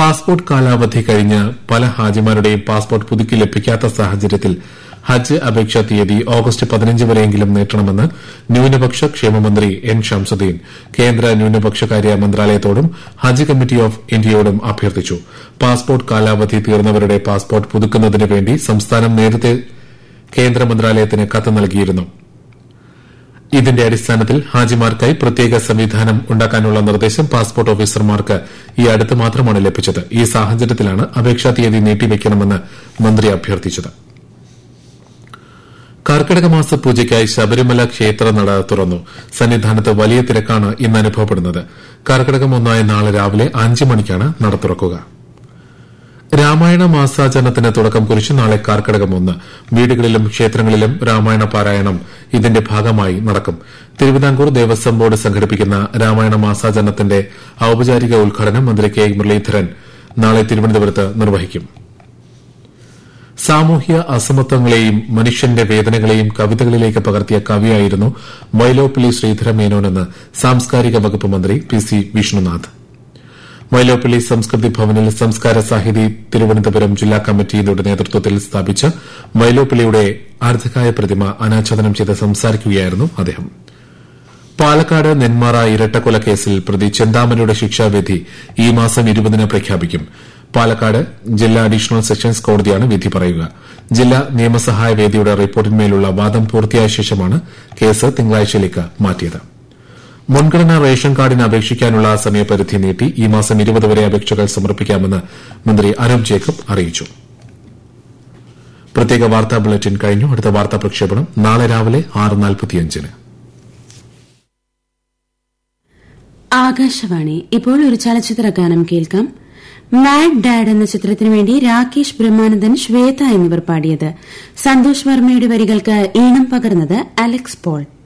passport കാലാവധി കഴിഞ്ഞ് പല ഹാജിമാരുടെയും പാസ്പോർട്ട് പുതുക്കി ലഭിക്കാത്ത സാഹചര്യത്തിൽ ഹജ്ജ് അപേക്ഷാ തീയതി ഓഗസ്റ്റ് പതിനഞ്ച് വരെയെങ്കിലും നീട്ടണമെന്ന് ന്യൂനപക്ഷ ക്ഷേമമന്ത്രി എൻ ഷംസുദ്ദീൻ കേന്ദ്ര ന്യൂനപക്ഷകാര്യ മന്ത്രാലയത്തോടും ഹജ്ജ് കമ്മിറ്റി ഓഫ് ഇന്ത്യയോടും അഭ്യർത്ഥിച്ചു പാസ്പോർട്ട് കാലാവധി തീർന്നവരുടെ പാസ്പോർട്ട് പുതുക്കുന്നതിന് വേണ്ടി സംസ്ഥാനം നേരത്തെ കേന്ദ്ര മന്ത്രാലയത്തിന് കത്ത് നൽകിയിരുന്നു ഇതിന്റെ അടിസ്ഥാനത്തിൽ ഹാജിമാർക്കായി പ്രത്യേക സംവിധാനം ഉണ്ടാക്കാനുള്ള നിർദ്ദേശം പാസ്പോർട്ട് ഓഫീസർമാർക്ക് ഈ അടുത്ത് മാത്രമാണ് ലഭിച്ചത് ഈ സാഹചര്യത്തിലാണ് അപേക്ഷാ തീയതി നീട്ടിവെക്കണമെന്ന് മന്ത്രി അഭ്യർത്ഥിച്ചത് കർക്കിടക മാസ പൂജയ്ക്കായി ശബരിമല ക്ഷേത്ര നട തുറന്നു സന്നിധാനത്ത് വലിയ തിരക്കാണ് ഇന്ന് അനുഭവപ്പെടുന്നത് കർക്കിടകം ഒന്നായ നാളെ രാവിലെ അഞ്ച് മണിക്കാണ് നട തുറക്കുക രാമായണ മാസാചരണത്തിന് തുടക്കം കുറിച്ച് നാളെ കാർക്കിടകം ഒന്ന് വീടുകളിലും ക്ഷേത്രങ്ങളിലും രാമായണ പാരായണം ഇതിന്റെ ഭാഗമായി നടക്കും തിരുവിതാംകൂർ ദേവസ്വം ബോർഡ് സംഘടിപ്പിക്കുന്ന രാമായണ മാസാചരണത്തിന്റെ ഔപചാരിക ഉദ്ഘാടനം മന്ത്രി കെ മുരളീധരൻ നാളെ തിരുവനന്തപുരത്ത് നിർവഹിക്കും സാമൂഹ്യ അസമത്വങ്ങളെയും മനുഷ്യന്റെ വേദനകളെയും കവിതകളിലേക്ക് പകർത്തിയ കവിയായിരുന്നു വൈലോപ്പിള്ളി ശ്രീധര മേനോനെന്ന് സാംസ്കാരിക വകുപ്പ് മന്ത്രി പി സി വിഷ്ണുനാഥ് വൈലോപ്പിള്ളി സംസ്കൃതി ഭവനിൽ സംസ്കാര സാഹിതി തിരുവനന്തപുരം ജില്ലാ കമ്മിറ്റിയുടെ നേതൃത്വത്തിൽ സ്ഥാപിച്ച വൈലോപ്പിള്ളിയുടെ അർദ്ധകായ പ്രതിമ അനാച്ഛാദനം ചെയ്ത് സംസാരിക്കുകയായിരുന്നു അദ്ദേഹം പാലക്കാട് നെന്മാറ ഇരട്ടക്കൊലക്കേസിൽ പ്രതി ചെന്താമരയുടെ ശിക്ഷാവിധി ഈ മാസം ഇരുപതിന് പ്രഖ്യാപിക്കും പാലക്കാട് ജില്ലാ അഡീഷണൽ സെഷൻസ് കോടതിയാണ് വിധി പറയുക ജില്ലാ നിയമസഹായ വേദിയുടെ റിപ്പോർട്ടിന്മേലുള്ള വാദം പൂർത്തിയായ ശേഷമാണ് കേസ് തിങ്കളാഴ്ചയിലേക്ക് മാറ്റിയത് മുൻഗണനാ റേഷൻ കാർഡിന് അപേക്ഷിക്കാനുള്ള സമയപരിധി നീട്ടി ഈ മാസം ഇരുപത് വരെ അപേക്ഷകൾ സമർപ്പിക്കാമെന്ന് മന്ത്രി അനൂപ് ജേക്കബ് അറിയിച്ചു പ്രത്യേക വാർത്താ ബുള്ളറ്റിൻ കഴിഞ്ഞു അടുത്ത വാർത്താ പ്രക്ഷേപണം നാളെ രാവിലെ ആറ് നാൽപ്പത്തിയഞ്ചിന് ആകാശവാണി ഇപ്പോൾ ഒരു ചലച്ചിത്ര ഗാനം കേൾക്കാം മാഡ് ഡാഡ് എന്ന ചിത്രത്തിനു വേണ്ടി രാകേഷ് ബ്രഹ്മാനന്ദൻ ശ്വേത എന്നിവർ പാടിയത് സന്തോഷ് വർമ്മയുടെ വരികൾക്ക് ഈണം പകർന്നത് അലക്സ് പോൾ